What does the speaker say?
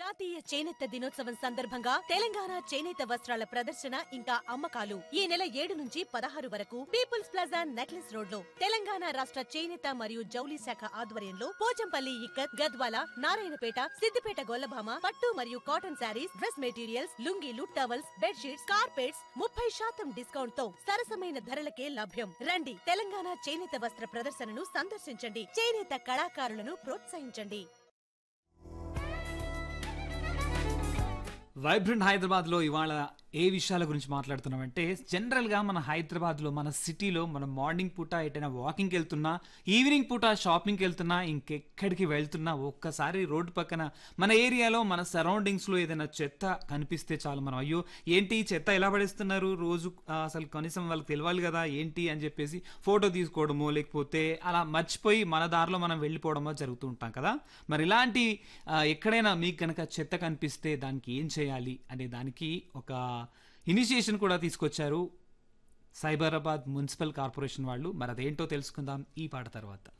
జాతీయ చేనేత దినోత్సవం సందర్భంగా తెలంగాణ చేనేత వస్త్రాల ప్రదర్శన ఇంకా అమ్మకాలు ఈ నెల ఏడు నుంచి పదహారు వరకు పీపుల్స్ ప్లాజా నెక్లెస్ రోడ్ లో తెలంగాణ రాష్ట్ర చేనేత మరియు జౌలి శాఖ ఆధ్వర్యంలో పోచంపల్లి ఇక్కత్ గద్వాల నారాయణపేట సిద్దిపేట గొల్లభామ పట్టు మరియు కాటన్ శారీస్ డ్రెస్ మెటీరియల్స్ లుంగీలు టవల్స్ బెడ్షీట్స్ కార్పెట్స్ ముప్పై శాతం డిస్కౌంట్ తో సరసమైన ధరలకే లభ్యం రండి తెలంగాణ చేనేత వస్త్ర ప్రదర్శనను సందర్శించండి చేనేత కళాకారులను ప్రోత్సహించండి వైబ్రెంట్ హైదరాబాద్ లో ఇవాళ ఏ విషయాల గురించి మాట్లాడుతున్నామంటే జనరల్ గా మన హైదరాబాద్ లో మన సిటీలో మనం మార్నింగ్ పూట ఎటైనా వాకింగ్ వెళ్తున్నా ఈవినింగ్ పూట షాపింగ్కి వెళ్తున్నా ఇంకెక్కడికి వెళ్తున్నా ఒక్కసారి రోడ్డు పక్కన మన ఏరియాలో మన సరౌండింగ్స్ లో ఏదైనా చెత్త కనిపిస్తే చాలు మనం అయ్యో ఏంటి ఈ చెత్త ఎలా పడేస్తున్నారు రోజు ఆ, అసలు కనీసం వాళ్ళకి తెలియాలి కదా ఏంటి అని చెప్పేసి ఫోటో తీసుకోవడమో లేకపోతే అలా మర్చిపోయి మన దారిలో మనం వెళ్ళిపోవడమో జరుగుతూ ఉంటాం కదా మరి ఇలాంటి ఆ, ఎక్కడైనా మీకు కనుక చెత్త కనిపిస్తే దానికి ఏం చేయాలి అనే దానికి ఒక ఇనిషియేషన్ కూడా తీసుకొచ్చారు సైబరాబాద్ మున్సిపల్ కార్పొరేషన్ వాళ్ళు మరి అదేంటో తెలుసుకుందాం ఈ పాట తర్వాత